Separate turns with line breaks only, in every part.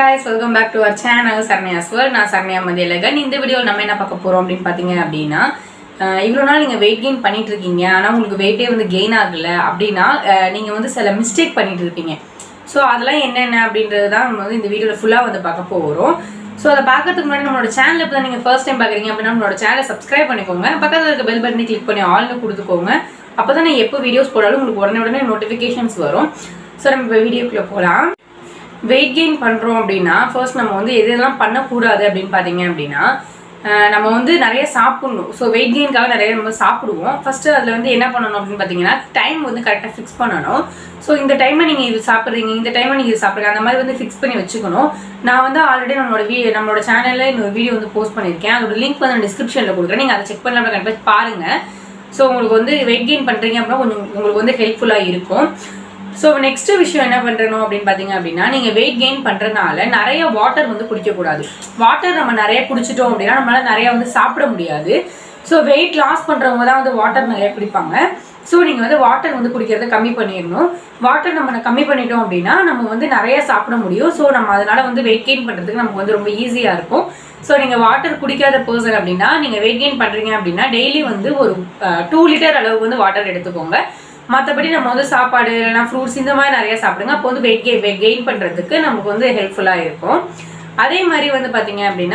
guys welcome back to our channel Saranya's world நான் சரண்யா மதியழகன் இந்த வீடியோவில் நம்ம என்ன பார்க்க போகிறோம் அப்படின்னு பார்த்தீங்க அப்படின்னா அஹ் இவ்வளோ நாள் நீங்கள் வெயிட் கெயின் பண்ணிட்டு இருக்கீங்க ஆனால் உங்களுக்கு வெயிட்டே வந்து கெயின் ஆகல அப்படின்னா நீங்கள் வந்து சில மிஸ்டேக் பண்ணிட்டு இருப்பீங்க ஸோ அதெல்லாம் என்னென்ன அப்படின்றது தான் நம்ம வந்து இந்த வீடியோவில் ஃபுல்லாக வந்து பார்க்க போகிறோம் ஸோ அதை பார்க்கறதுக்கு முன்னாடி நம்மளோட சேனல் இப்போ தான் நீங்கள் ஃபர்ஸ்ட் டைம் பார்க்குறீங்க அப்படின்னா நம்மளோட சேனலை சப்ஸ்கிரைப் பண்ணிக்கோங்க பக்கத்தில் இருக்க பெல் பட்டனை கிளிக் பண்ணி ஆல்னு கொடுத்துக்கோங்க அப்போ தான் நான் எப்போ வீடியோஸ் போடாலும் உங்களுக்கு உடனே உடனே நோட்டிஃபிகேஷன்ஸ் வரும் ஸோ நம்ம இப்போ வீடியோக்குள்ளே போகலாம் வெயிட் கெயின் பண்ணுறோம் அப்படின்னா ஃபர்ஸ்ட் நம்ம வந்து எது எதெல்லாம் பண்ணக்கூடாது அப்படின்னு பார்த்தீங்க அப்படின்னா அஹ் நம்ம வந்து நிறைய சாப்பிடணும் ஸோ வெயிட் கெயின்காக நிறைய நம்ம சாப்பிடுவோம் ஃபஸ்ட்டு அதில் வந்து என்ன பண்ணணும் அப்படின்னு பார்த்தீங்கன்னா டைம் வந்து கரெக்டாக ஃபிக்ஸ் பண்ணணும் ஸோ இந்த டைமை நீங்கள் இது சாப்பிட்றீங்க இந்த டைமை நீங்கள் இது சாப்பிட்றீங்க அந்த மாதிரி வந்து ஃபிக்ஸ் பண்ணி வச்சுக்கணும் நான் வந்து ஆல்ரெடி நம்மளோட வீ நம்மளோட சேனலில் இன்னொரு வீடியோ வந்து போஸ்ட் பண்ணியிருக்கேன் அதோட லிங்க் வந்து நான் டிஸ்கிரிப்ஷனில் கொடுக்குறேன் நீங்கள் அதை செக் பண்ணலாம் கண்டிப்பாக பாருங்கள் ஸோ உங்களுக்கு வந்து வெயிட் கெயின் பண்ணுறீங்க அப்படின்னா கொஞ்சம் உங்களுக்கு வந்து ஹெல்ப்ஃபுல்லாக இருக்கும் ஸோ நெக்ஸ்ட் விஷயம் என்ன பண்ணுறணும் அப்படின்னு பார்த்தீங்க அப்படின்னா நீங்கள் வெயிட் கெயின் பண்ணுறதுனால நிறைய வாட்டர் வந்து குடிக்கக்கூடாது வாட்டர் நம்ம நிறைய குடிச்சிட்டோம் அப்படின்னா நம்மளால நிறைய வந்து சாப்பிட முடியாது ஸோ வெயிட் லாஸ் பண்ணுறவங்க தான் வந்து வாட்டர் நிறைய குடிப்பாங்க ஸோ நீங்கள் வந்து வாட்டர் வந்து குடிக்கிறத கம்மி பண்ணிடணும் வாட்டர் நம்ம கம்மி பண்ணிட்டோம் அப்படின்னா நம்ம வந்து நிறைய சாப்பிட முடியும் ஸோ நம்ம அதனால வந்து வெயிட் கெயின் பண்ணுறதுக்கு நமக்கு வந்து ரொம்ப ஈஸியாக இருக்கும் ஸோ நீங்கள் வாட்டர் குடிக்காத பர்சன் அப்படின்னா நீங்கள் வெயிட் கெயின் பண்ணுறீங்க அப்படின்னா டெய்லி வந்து ஒரு டூ லிட்டர் அளவுக்கு வந்து வாட்டர் எடுத்துக்கோங்க மற்றபடி நம்ம வந்து சாப்பாடு இல்லைனா ஃப்ரூட்ஸ் இந்த மாதிரி நிறைய சாப்பிடுங்க அப்போ வந்து வெயிட் கெயின் கெயின் பண்ணுறதுக்கு நமக்கு வந்து ஹெல்ப்ஃபுல்லாக இருக்கும் அதே மாதிரி வந்து பார்த்தீங்க அப்படின்னா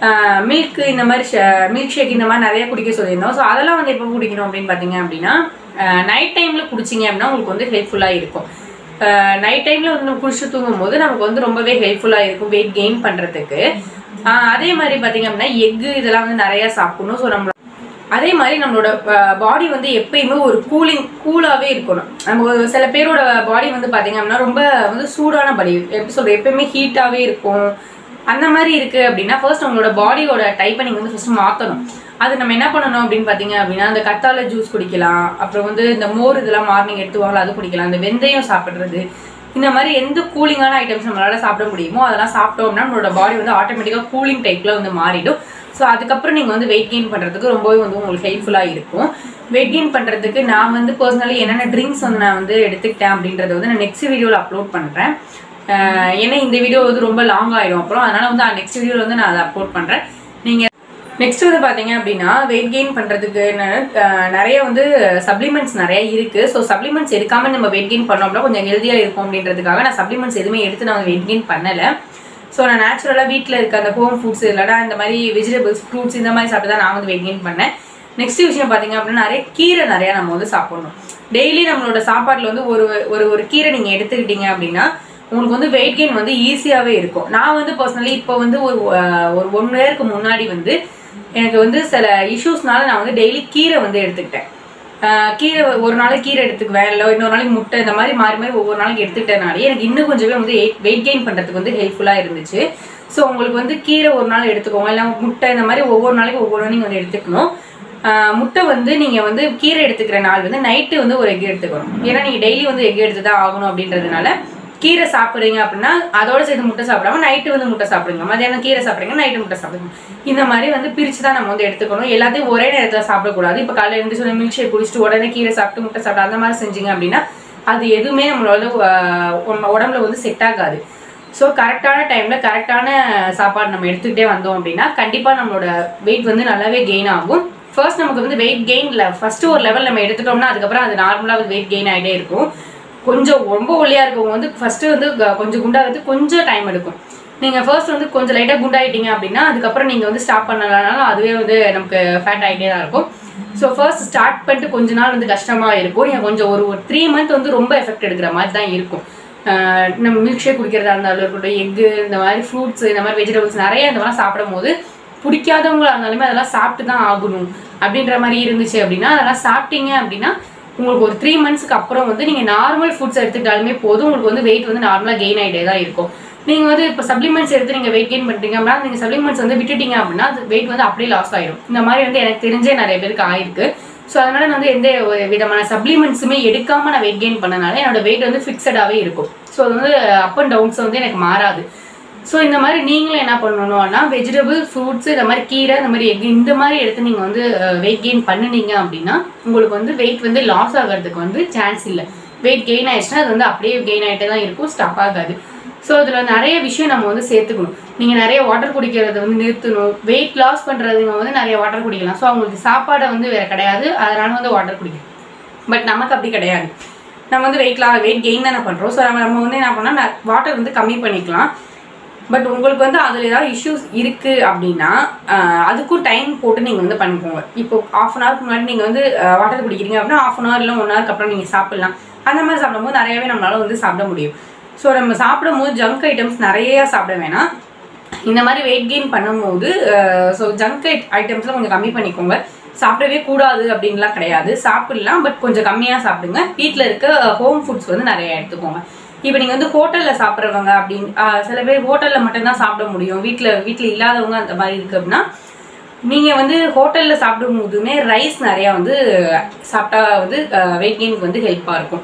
மில்க் இந்த மாதிரி மில்க் ஷேக் இந்த மாதிரி நிறைய குடிக்க சொல்லியிருந்தோம் ஸோ அதெல்லாம் வந்து எப்போ குடிக்கணும் அப்படின்னு பார்த்தீங்க அப்படின்னா நைட் டைமில் குடிச்சிங்க அப்படின்னா உங்களுக்கு வந்து ஹெல்ப்ஃபுல்லாக இருக்கும் நைட் டைமில் வந்து நம்ம குடிச்சு தூங்கும் போது நமக்கு வந்து ரொம்பவே ஹெல்ப்ஃபுல்லாக இருக்கும் வெயிட் கெயின் பண்ணுறதுக்கு அதே மாதிரி பார்த்தீங்க அப்படின்னா எக்கு இதெல்லாம் வந்து நிறையா சாப்பிடணும் ஸோ நம்ம அதே மாதிரி நம்மளோட பாடி வந்து எப்பயுமே ஒரு கூலிங் கூலாகவே இருக்கணும் நம்ம ஒரு சில பேரோட பாடி வந்து பார்த்தீங்க அப்படின்னா ரொம்ப வந்து சூடான பாடி எப்படி சொல்கிறது எப்பயுமே ஹீட்டாகவே இருக்கும் அந்த மாதிரி இருக்குது அப்படின்னா ஃபர்ஸ்ட் உங்களோட பாடியோட டைப்பை நீங்கள் வந்து ஃபஸ்ட்டு மாற்றணும் அது நம்ம என்ன பண்ணணும் அப்படின்னு பார்த்தீங்க அப்படின்னா அந்த கத்தாழை ஜூஸ் குடிக்கலாம் அப்புறம் வந்து இந்த மோர் இதெல்லாம் மார்னிங் எடுத்துவாங்களோ அது குடிக்கலாம் இந்த வெந்தயம் சாப்பிட்றது இந்த மாதிரி எந்த கூலிங்கான ஐட்டம்ஸ் நம்மளால சாப்பிட முடியுமோ அதெல்லாம் சாப்பிட்டோம் அப்படின்னா நம்மளோட பாடி வந்து ஆட்டோமேட்டிக்காக கூலிங் டைப்பில் வந்து மாறிடும் ஸோ அதுக்கப்புறம் நீங்கள் வந்து வெயிட் கெயின் பண்ணுறதுக்கு ரொம்பவே வந்து உங்களுக்கு ஹெல்ப்ஃபுல்லாக இருக்கும் வெயிட் கெயின் பண்ணுறதுக்கு நான் வந்து பர்சனலி என்னென்ன ட்ரிங்க்ஸ் வந்து நான் வந்து எடுத்துக்கிட்டேன் அப்படின்றத வந்து நான் நெக்ஸ்ட் வீடியோவில் அப்லோட் பண்ணுறேன் ஏன்னா இந்த வீடியோ வந்து ரொம்ப லாங் ஆகிடும் அப்புறம் அதனால் வந்து நெக்ஸ்ட் வீடியோவில் வந்து நான் அதை அப்லோட் பண்ணுறேன் நீங்கள் நெக்ஸ்ட் வந்து பார்த்தீங்க அப்படின்னா வெயிட் கெயின் பண்ணுறதுக்கு நிறைய வந்து சப்ளிமெண்ட்ஸ் நிறைய இருக்குது ஸோ சப்ளிமெண்ட்ஸ் எடுக்காமல் நம்ம வெயிட் கெயின் பண்ணோம் அப்படின்னா கொஞ்சம் ஹெல்த்தியாக இருக்கும் அப்படின்றதுக்காக நான் சப்ளிமெண்ட்ஸ் எதுவுமே எடுத்து நான் வெயிட் கெயின் பண்ணலை ஸோ நான் நேச்சுரலாக வீட்டில் இருக்க அந்த ஹோம் ஃபுட்ஸ் இல்லைனா இந்த மாதிரி வெஜிடபிள்ஸ் ஃப்ரூட்ஸ் இந்த மாதிரி சாப்பிட்டு தான் நான் வந்து வெயிட் கெயின் பண்ணேன் நெக்ஸ்ட் விஷயம் பார்த்தீங்க அப்படின்னா நிறைய கீரை நிறையா நம்ம வந்து சாப்பிடணும் டெய்லி நம்மளோட சாப்பாட்டில் வந்து ஒரு ஒரு ஒரு கீரை நீங்கள் எடுத்துக்கிட்டீங்க அப்படின்னா உங்களுக்கு வந்து வெயிட் கெயின் வந்து ஈஸியாகவே இருக்கும் நான் வந்து பர்சனலி இப்போ வந்து ஒரு ஒரு ஒன் இயருக்கு முன்னாடி வந்து எனக்கு வந்து சில இஷ்யூஸ்னால நான் வந்து டெய்லி கீரை வந்து எடுத்துக்கிட்டேன் கீரை ஒரு நாளைக்கு கீரை எடுத்துக்குவேன் இல்லை இன்னொரு நாளைக்கு முட்டை இந்த மாதிரி மாறி மாறி ஒவ்வொரு நாளைக்கு எடுத்துக்கிட்டனாலே எனக்கு இன்னும் கொஞ்சமே வந்து வெயிட் கெயின் பண்ணுறதுக்கு வந்து ஹெல்ப்ஃபுல்லாக இருந்துச்சு ஸோ உங்களுக்கு வந்து கீரை ஒரு நாள் எடுத்துக்கோங்க இல்லை முட்டை இந்த மாதிரி ஒவ்வொரு நாளைக்கு ஒவ்வொரு நீங்கள் வந்து எடுத்துக்கணும் முட்டை வந்து நீங்கள் வந்து கீரை எடுத்துக்கிற நாள் வந்து நைட்டு வந்து ஒரு எக் எடுத்துக்கணும் ஏன்னா நீங்கள் டெய்லி வந்து எக் எடுத்து தான் ஆகணும் அப்படின்றதுனால கீரை சாப்பிட்றீங்க அப்படின்னா அதோட சேர்த்து முட்டை சாப்பிடாம நைட்டு வந்து முட்டை சாப்பிடுங்க மதியானம் கீரை சாப்பிடுங்க நைட்டு முட்டை சாப்பிடுங்க இந்த மாதிரி வந்து பிரித்து தான் நம்ம வந்து எடுத்துக்கணும் எல்லாத்தையும் ஒரே நேரத்தில் சாப்பிடக்கூடாது இப்போ காலையில் இருந்து சொல்லி மில்க் ஷேக் குடிச்சிட்டு உடனே கீரை சாப்பிட்டு முட்டை சாப்பிட்டு அந்த மாதிரி செஞ்சீங்க அப்படின்னா அது எதுவுமே நம்மளோட உடம்புல வந்து செட் ஆகாது ஸோ கரெக்டான டைமில் கரெக்டான சாப்பாடு நம்ம எடுத்துக்கிட்டே வந்தோம் அப்படின்னா கண்டிப்பாக நம்மளோட வெயிட் வந்து நல்லாவே கெயின் ஆகும் ஃபர்ஸ்ட் நமக்கு வந்து வெயிட் கெயினில் ஃபஸ்ட்டு ஒரு லெவல் நம்ம எடுத்துட்டோம்னா அதுக்கப்புறம் அது நார்மலாக வெயிட் கெயின் ஆகிட்டே இருக்கும் கொஞ்சம் ரொம்ப ஒல்லியாக இருக்கவங்க வந்து ஃபஸ்ட்டு வந்து கொஞ்சம் குண்டாகிறதுக்கு கொஞ்சம் டைம் எடுக்கும் நீங்கள் ஃபர்ஸ்ட் வந்து கொஞ்சம் லைட்டாக குண்டாயிட்டீங்க அப்படின்னா அதுக்கப்புறம் நீங்கள் வந்து ஸ்டாப் பண்ணலனாலும் அதுவே வந்து நமக்கு ஃபேட் ஆகிட்டே தான் இருக்கும் ஸோ ஃபர்ஸ்ட் ஸ்டார்ட் பண்ணிட்டு கொஞ்ச நாள் வந்து கஷ்டமாக இருக்கும் நீங்கள் கொஞ்சம் ஒரு ஒரு த்ரீ மந்த் வந்து ரொம்ப எஃபெக்ட் எடுக்கிற மாதிரி தான் இருக்கும் நம்ம மில்க் ஷேக் குடிக்கிறதா இருந்தாலும் இருக்கட்டும் எக்கு இந்த மாதிரி ஃப்ரூட்ஸ் இந்த மாதிரி வெஜிடபிள்ஸ் நிறைய இந்த மாதிரி சாப்பிடும் போது பிடிக்காதவங்களா இருந்தாலுமே அதெல்லாம் சாப்பிட்டு தான் ஆகணும் அப்படின்ற மாதிரி இருந்துச்சு அப்படின்னா அதெல்லாம் சாப்பிட்டீங்க அப்படின்னா உங்களுக்கு ஒரு த்ரீ மந்த்ஸ்க்கு அப்புறம் வந்து நீங்கள் நார்மல் ஃபுட்ஸ் எடுத்துக்கிட்டாலுமே போதும் உங்களுக்கு வந்து வெயிட் வந்து நார்மலாக கெயின் ஆகிட்டே தான் இருக்கும் நீங்கள் வந்து இப்போ சப்ளிமெண்ட்ஸ் எடுத்து நீங்கள் வெயிட் கெயின் பண்ணுறீங்க அப்படின்னா நீங்கள் சப்ளிமெண்ட்ஸ் வந்து விட்டுட்டீங்க அப்படின்னா அது வெயிட் வந்து அப்படியே லாஸ் ஆயிடும் இந்த மாதிரி வந்து எனக்கு தெரிஞ்சே நிறைய பேருக்கு ஆயிருக்கு ஸோ அதனால நான் வந்து எந்த ஒரு விதமான சப்ளிமெண்ட்ஸுமே எடுக்காமல் நான் வெயிட் கெயின் பண்ணனால என்னோட வெயிட் வந்து ஃபிக்ஸடாகவே இருக்கும் ஸோ அது வந்து அப் அண்ட் டவுன்ஸ் வந்து எனக்கு மாறாது ஸோ இந்த மாதிரி நீங்களும் என்ன பண்ணணும்னா வெஜிடபிள் ஃப்ரூட்ஸ் இந்த மாதிரி கீரை இந்த மாதிரி எக் இந்த மாதிரி எடுத்து நீங்கள் வந்து வெயிட் கெயின் பண்ணினீங்க அப்படின்னா உங்களுக்கு வந்து வெயிட் வந்து லாஸ் ஆகிறதுக்கு வந்து சான்ஸ் இல்லை வெயிட் கெயின் ஆயிடுச்சுன்னா அது வந்து அப்படியே கெயின் ஆகிட்டே தான் இருக்கும் ஸ்டாப் ஆகாது ஸோ இதில் நிறைய விஷயம் நம்ம வந்து சேர்த்துக்கணும் நீங்கள் நிறைய வாட்டர் குடிக்கிறத வந்து நிறுத்தணும் வெயிட் லாஸ் பண்ணுறதுங்க வந்து நிறைய வாட்டர் குடிக்கலாம் ஸோ அவங்களுக்கு சாப்பாடை வந்து வேறு கிடையாது அதனால வந்து வாட்டர் குடிக்கணும் பட் நமக்கு அப்படி கிடையாது நம்ம வந்து வெயிட் லா வெயிட் கெயின் தானே பண்ணுறோம் ஸோ நம்ம நம்ம வந்து என்ன பண்ணால் வாட்டர் வந்து கம்மி பண்ணிக்கலாம் பட் உங்களுக்கு வந்து அதில் ஏதாவது இஷ்யூஸ் இருக்குது அப்படின்னா ஆஹ் அதுக்கும் டைம் போட்டு நீங்கள் வந்து பண்ணிக்கோங்க இப்போ ஆஃப் அன் ஹவருக்கு முன்னாடி நீங்கள் வந்து வாட்டர் குடிக்கிறீங்க அப்படின்னா ஆஃப் அன் ஹவர் இல்லை ஒன் ஹவருக்கு அப்புறம் நீங்கள் சாப்பிட்லாம் அந்த மாதிரி சாப்பிடும்போது நிறையவே நம்மளால வந்து சாப்பிட முடியும் ஸோ நம்ம சாப்பிடும்போது ஜங்க் ஐட்டம்ஸ் நிறைய சாப்பிட வேணாம் இந்த மாதிரி வெயிட் கெயின் பண்ணும்போது ஸோ ஜங்க் ஐட்டம்ஸ்லாம் கொஞ்சம் கம்மி பண்ணிக்கோங்க சாப்பிடவே கூடாது அப்படின்லாம் கிடையாது சாப்பிடலாம் பட் கொஞ்சம் கம்மியாக சாப்பிடுங்க வீட்டில் இருக்க ஹோம் ஃபுட்ஸ் வந்து நிறைய எடுத்துக்கோங்க இப்போ நீங்கள் வந்து ஹோட்டலில் சாப்பிட்றவங்க அப்படின்னு ஆஹ் சில பேர் ஹோட்டலில் மட்டும்தான் சாப்பிட முடியும் வீட்டில் வீட்டில் இல்லாதவங்க அந்த மாதிரி இருக்கு அப்படின்னா நீங்கள் வந்து ஹோட்டலில் சாப்பிடும் போதுமே ரைஸ் நிறையா வந்து சாப்பிட்டா வந்து வெயிட் கெயினுக்கு வந்து ஹெல்ப்பாக இருக்கும்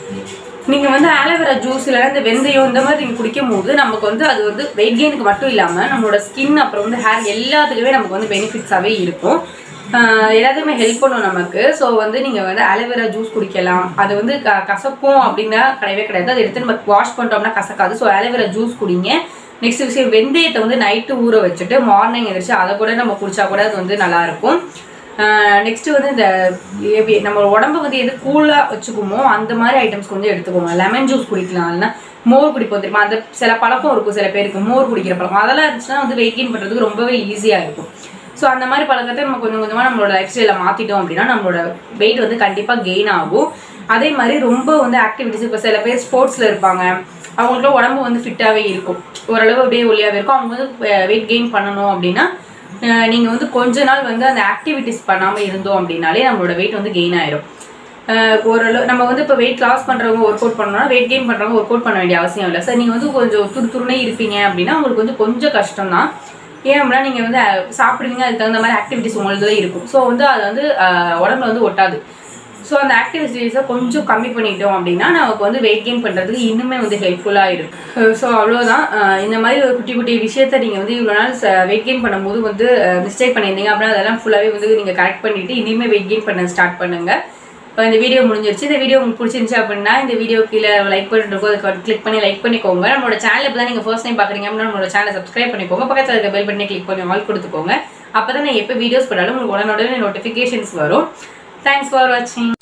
நீங்கள் வந்து ஆலோவேரா ஜூஸ் இல்லைன்னா இந்த வெந்தயம் இந்த மாதிரி நீங்கள் குடிக்கும் போது நமக்கு வந்து அது வந்து வெயிட் கெயினுக்கு மட்டும் இல்லாமல் நம்மளோட ஸ்கின் அப்புறம் வந்து ஹேர் எல்லாத்துக்குமே நமக்கு வந்து பெனிஃபிட்ஸாகவே இருக்கும் ஆஹ் எல்லாத்துக்குமே ஹெல்ப் பண்ணும் நமக்கு ஸோ வந்து நீங்கள் வந்து ஆலோவேரா ஜூஸ் குடிக்கலாம் அது வந்து க கசக்கும் அப்படின்னா கிடையவே கிடையாது அதை எடுத்து நம்ம வாஷ் பண்ணிட்டோம்னா கசக்காது ஸோ ஆலோவேரா ஜூஸ் குடிங்க நெக்ஸ்ட் விஷயம் வெந்தயத்தை வந்து நைட்டு ஊற வச்சுட்டு மார்னிங் எழுந்திரிச்சு அதை கூட நம்ம குடிச்சா கூட அது வந்து நல்லா இருக்கும் நெக்ஸ்ட் வந்து இந்த எவி- நம்ம உடம்ப வந்து எது கூலாக வச்சுக்குமோ அந்த மாதிரி ஐட்டம்ஸ் கொஞ்சம் எடுத்துக்கோங்க லெமன் ஜூஸ் குடிக்கலாம் இல்லைன்னா மோர் குடிப்போம் தெரியுமா அந்த சில பழக்கம் இருக்கும் சில பேருக்கு மோர் குடிக்கிற பழக்கம் அதெல்லாம் இருந்துச்சுன்னா வந்து வெயிட் கெயின் பண்ணுறதுக்கு ரொம்பவே ஈஸியாக இருக்கும் ஸோ அந்த மாதிரி பழக்கத்தை நம்ம கொஞ்சம் கொஞ்சமாக நம்மளோட லைஃப் ஸ்டைலில் மாற்றிட்டோம் அப்படின்னா நம்மளோட வெயிட் வந்து கண்டிப்பாக கெயின் ஆகும் அதே மாதிரி ரொம்ப வந்து ஆக்டிவிட்டிஸ் இப்போ சில பேர் ஸ்போர்ட்ஸில் இருப்பாங்க அவங்களுக்குலாம் உடம்பு வந்து ஃபிட்டாகவே இருக்கும் ஓரளவு அப்படியே ஒல்லியாகவே இருக்கும் அவங்க வந்து வெயிட் கெயின் பண்ணணும் அப்படின்னா அஹ் நீங்க வந்து கொஞ்ச நாள் வந்து அந்த ஆக்டிவிட்டிஸ் பண்ணாம இருந்தோம் அப்படின்னாலே நம்மளோட வெயிட் வந்து கெயின் ஆயிடும் அஹ் ஓரளவு நம்ம வந்து இப்போ வெயிட் லாஸ் பண்றவங்க ஒர்க் அவுட் பண்ணணும்னா வெயிட் கெயின் பண்றவங்க ஒர்க் அவுட் பண்ண வேண்டிய அவசியம் இல்லை சார் நீங்க வந்து கொஞ்சம் துரு துருனே இருப்பீங்க அப்படின்னா உங்களுக்கு வந்து கொஞ்சம் கஷ்டம் தான் ஏன் அப்படின்னா நீங்க வந்து அஹ், சாப்பிடுவீங்க அதுக்கு தகுந்த மாதிரி ஆக்டிவிட்டிஸ் உங்களுக்கு இருக்கும் ஸோ வந்து அது வந்து அஹ், உடம்புல வந்து ஒட்டாது ஸோ அந்த ஆக்டிவிட்டீஸை கொஞ்சம் கம்மி பண்ணிட்டோம் அப்படின்னா நமக்கு வந்து வெயிட் கெயின் பண்ணுறதுக்கு இன்னுமே வந்து ஹெல்ப்ஃபுல்லாக இருக்கும் ஸோ அவ்வளோதான் அஹ் இந்த மாதிரி ஒரு குட்டி குட்டி விஷயத்த நீங்கள் வந்து இவ்வளோ நாள் வெயிட் கெயின் பண்ணும்போது வந்து மிஸ்டேக் பண்ணியிருந்தீங்க அப்படின்னா அதெல்லாம் ஃபுல்லாகவே வந்து நீங்கள் கரெக்ட் பண்ணிவிட்டு இனிமேல் வெயிட் கெயின் பண்ண ஸ்டார்ட் பண்ணுங்கள் இப்போ இந்த வீடியோ முடிஞ்சிருச்சு இந்த வீடியோ உங்களுக்கு பிடிச்சிருந்துச்சு அப்படின்னா இந்த வீடியோ கீழே லைக் பண்ணிட்டு அதுக்கு கிளிக் பண்ணி லைக் பண்ணிக்கோங்க நம்மளோட சேனல் இப்போ தான் நீங்கள் ஃபர்ஸ்ட் டைம் பார்க்குறீங்க அப்படின்னா நம்மளோட சேனலை சப்ஸ்கிரைப் பண்ணிக்கோங்க பக்கத்தில் இருக்க பெல் பண்ணி கிளிக் பண்ணி ஆல் கொடுத்துக்கோங்க அப்போ தான் நான் எப்போ வீடியோஸ் போட்டாலும் உங்களுக்கு உடனே நோட்டிஃபிகேஷன்ஸ் வரும் தேங்க்ஸ் ஃபார் வாட்சிங்